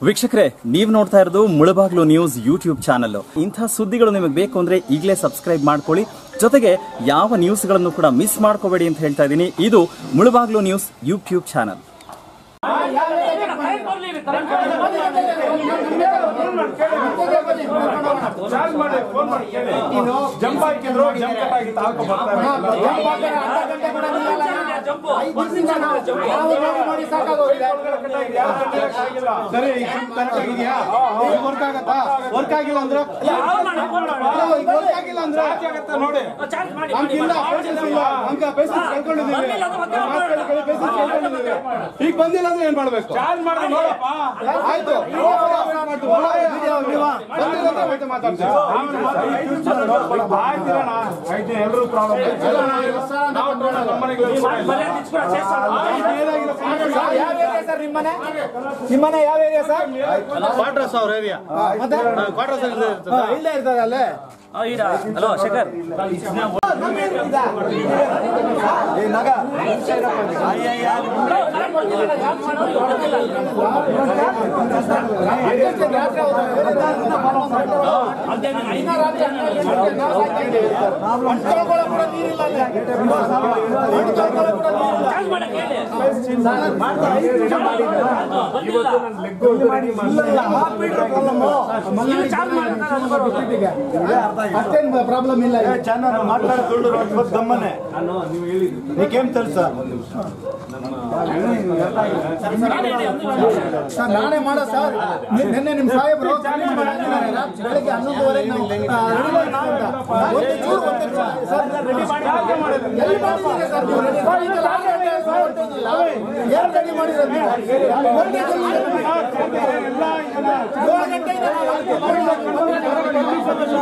ವೀಕ್ಷಕರೇ ನೀವು ನೋಡ್ತಾ ಇರೋದು ಮುಳಬಾಗ್ಲು ನ್ಯೂಸ್ ಯೂಟ್ಯೂಬ್ ಚಾನಲ್ ಇಂಥ ಸುದ್ದಿಗಳು ನಿಮಗೆ ಬೇಕು ಅಂದ್ರೆ ಈಗಲೇ ಸಬ್ಸ್ಕ್ರೈಬ್ ಮಾಡ್ಕೊಳ್ಳಿ ಜೊತೆಗೆ ಯಾವ ನ್ಯೂಸ್ಗಳನ್ನು ಕೂಡ ಮಿಸ್ ಮಾಡ್ಕೋಬೇಡಿ ಅಂತ ಹೇಳ್ತಾ ಇದ್ದೀನಿ ಇದು Mulbagal news YouTube channel charge ಮಾಡಿ ಫೋನ್ ಮಾಡಿ ಕೇಳಿ ಜಂಪ್ ಹಾಕಿದ್ರು ಜಂಪ್ ಕಟ್ ಆಗಿತ್ತು ಹಾಕೋ ಬರ್ತಾರೆ ಸರಿ ಕರೆಕ್ಟ್ ಆಗಿದ್ಯಾ ವರ್ಕ್ ಆಗತ್ತಾ ವರ್ಕ್ ಆಗಿಲ್ಲ ಅಂದ್ರೆ ವರ್ಕ್ ಆಗಿಲ್ಲ ಅಂದ್ರೆ ಆಗತ್ತಾ ನೋಡಿ ನಮ್ಗಿಲ್ಲ ಪೇಷನ್ಸ್ ಇಲ್ಲ ನಮ್ಗೆ ಪೇಷನ್ಸ್ ಕಳ್ಕೊಂಡಿದ್ದೀವಿ ಪೇಷನ್ಸ್ ಕಳ್ಕೊಂಡಿದ್ದೀವಿ ಈಗ ಬಂದಿಲ್ಲ ಅಂದ್ರೆ ಏನ್ ಮಾಡ್ಬೇಕು ಚಾರ್ಜ್ ಮಾಡಿ ನೋಡಪ್ಪ ಆಯ್ತು ಬಂದಿಲ್ಲ ಅಂದ್ರೆ ಮತ್ತೆ ಮಾತಾಡ್ತೀವಿ ಆಯ್ತಿರಣ್ಣ ಆಯ್ತು ಎಲ್ಲರೂ ಪ್ರಾಬ್ಲಮ್ ನಾವು ನಮ್ಮ ಮನೆಗೆ ನಿಮ್ಮನೆ ಯಾವ ಏರಿಯಾ ಸರ್ ಕ್ವಾರ್ಟರ್ಸ್ ಅವ್ರ ಏರಿಯಾ ಮತ್ತೆ ಕ್ವಾರ್ಟರ್ಸ್ ಇಲ್ಲೇ ಇರ್ತಾರೆ ಅಲ್ಲೇ ಹಲೋ ಶೇಖರ್ ಈ ನಗ అస్టేన్ ప్రాబ్లం ಇಲ್ಲ ಚಾನಲ್ మాట్లాడకూడదు గమ్మనే నీకేం తెలుసా ಸರ್ ನಾನೇ ಮಾಡೋ ಸರ್ ನಿ- ನಿನ್ನೆ ನಿಮ್ ಸಾಹೇಬ್ರು ಕಮಿಟಿ ಮಾಡಿದ್ದಾರೆ ಬೆಳಗ್ಗೆ ಹನ್ನೊಂದುವರೆಗೆ ನಾವು ಆ, ready ಮಾಡಿ ಅಂತ. ಒಂದು ಚೂರು ಒಂದು ನಿಮಿಷ. ಸರ್ ರೆಡಿ ಮಾಡಿ ಎಲ್ಲಿ ಮಾಡಿದ್ದೀರಿ ಸರ್ ನೀವು ರೆಡಿ ಮಾಡಿ ಈಗ ಲಾಸ್ಟ್ ಗಂಟೆ ಸರ್ ಹೊರಟಿದ್ದಿಲ್ಲ. ಏನ್ ರೆಡಿ ಮಾಡಿರೋದು ನೀವು? voltage ಅಲ್ಲಿ ಏನ್ ಮಾಡಿ? ಏಳು ಗಂಟೆಯಿಂದ ನಾವು